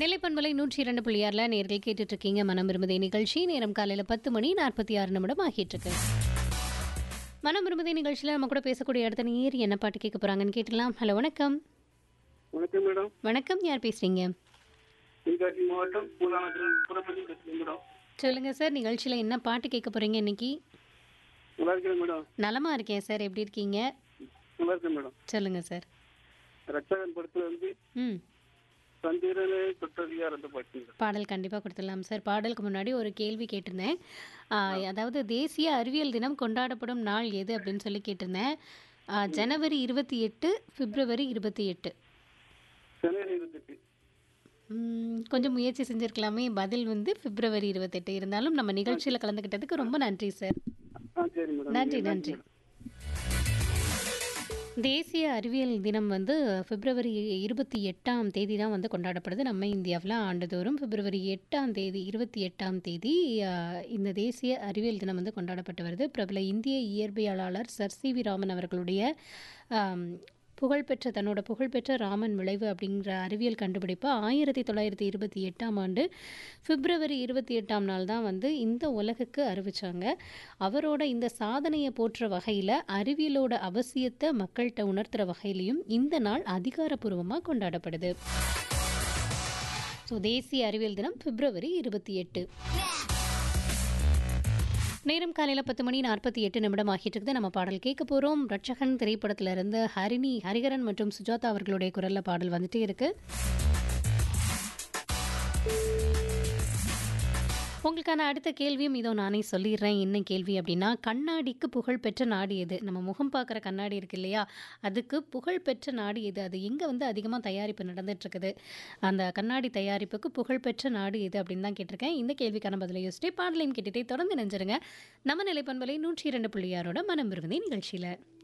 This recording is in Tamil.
நிலைப்பண்பலை நூற்றி இரண்டு புள்ளி ஆறில் நேர்கள் கேட்டுட்டு இருக்கீங்க மனம் விரும்புதே நிகழ்ச்சி நேரம் காலையில் பத்து மணி நாற்பத்தி ஆறு நிமிடம் ஆகிட்டு இருக்கு மனம் விரும்புதே நிகழ்ச்சியில் நம்ம கூட பேசக்கூடிய அடுத்த நேர் என்ன பாட்டு கேட்க போறாங்கன்னு கேட்டலாம் ஹலோ வணக்கம் வணக்கம் மேடம் வணக்கம் யார் பேசுறீங்க தென்காசி மாவட்டம் பூதானத்தில் புறப்பள்ளி பேசுகிறேன் மேடம் சொல்லுங்க சார் நிகழ்ச்சியில் என்ன பாட்டு கேட்க போறீங்க இன்னைக்கு நல்லா இருக்கேன் மேடம் நலமா இருக்கேன் சார் எப்படி இருக்கீங்க நல்லா இருக்கேன் மேடம் சொல்லுங்க சார் ரட்சகன் படத்துல வந்து ம் சந்திரனே தொட்டதியார் அந்த பாட்டு மேடம் பாடல் கண்டிப்பாக கொடுத்துடலாம் சார் பாடலுக்கு முன்னாடி ஒரு கேள்வி கேட்டிருந்தேன் ஆ, அதாவது தேசிய அறிவியல் தினம் கொண்டாடப்படும் நாள் எது அப்படின்னு சொல்லி கேட்டிருந்தேன் ஆ, ஜனவரி இருபத்தி எட்டு பிப்ரவரி இருபத்தி எட்டு ஜனவரி இருபத்தெட்டு ம், கொஞ்சம் முயற்சி செஞ்சுருக்கலாமே பதில் வந்து பிப்ரவரி இருபத்தெட்டு இருந்தாலும் நம்ம நிகழ்ச்சியில் கலந்துக்கிட்டதுக்கு ரொம்ப நன்றி சார் ஆ சரி மேடம் நன்றி நன்றி தேசிய அறிவியல் தினம் வந்து பிப்ரவரி இருபத்தி எட்டாம் தேதி தான் வந்து கொண்டாடப்படுது நம்ம இந்தியாவில் ஆண்டுதோறும் பிப்ரவரி எட்டாம் தேதி இருபத்தி எட்டாம் தேதி ஆஹ், இந்த தேசிய அறிவியல் தினம் வந்து கொண்டாடப்பட்டு வருது பிரபல இந்திய இயற்பியலாளர் சர் சி வி ராமன் அவர்களுடைய ஆம், புகழ்பெற்ற தன்னோட புகழ்பெற்ற ராமன் விளைவு அப்படிங்கிற அறிவியல் கண்டுபிடிப்பு ஆயிரத்தி தொள்ளாயிரத்தி இருபத்தி எட்டாம் ஆண்டு பிப்ரவரி இருபத்தி எட்டாம் நாள் தான் வந்து இந்த உலகுக்கு அறிவிச்சாங்க அவரோட இந்த சாதனையை போற்ற வகையில் அறிவியலோட அவசியத்தை மக்கள்கிட்ட உணர்த்துற வகையிலையும் இந்த நாள் அதிகாரப்பூர்வமாக கொண்டாடப்படுது ஸோ தேசிய அறிவியல் தினம் பிப்ரவரி இருபத்தி எட்டு நேரம் காலையில் பத்து மணி நாற்பத்தி எட்டு நிமிடம் ஆகிட்டு இருக்குது நம்ம பாடல் கேட்க போகிறோம் ரட்சகன் திரைப்படத்துல இருந்து ஹரிணி ஹரிகரன் மற்றும் சுஜாதா அவர்களுடைய குரல்ல பாடல் வந்துட்டே இருக்கு உங்களுக்கான அடுத்த கேள்வியும் இதோ நானே சொல்லிடுறேன் என்ன கேள்வி அப்படின்னா கண்ணாடிக்கு புகழ்பெற்ற நாடு எது நம்ம முகம் பார்க்குற கண்ணாடி இருக்கு இல்லையா அதுக்கு புகழ்பெற்ற நாடு எது அது எங்கே வந்து அதிகமாக தயாரிப்பு நடந்துட்டு இருக்குது அந்த கண்ணாடி தயாரிப்புக்கு புகழ்பெற்ற நாடு எது அப்படின்னு தான் கேட்டிருக்கேன் இந்த கேள்விக்கான பதிலை யோசிச்சுட்டு பாடலையும் கேட்டுட்டே தொடர்ந்து நினைஞ்சிருங்க நம்ம நிலைப்பண்பலை நூற்றி இரண்டு புள்ளியாரோட மனம் விரும்பி நிகழ்ச்சியில்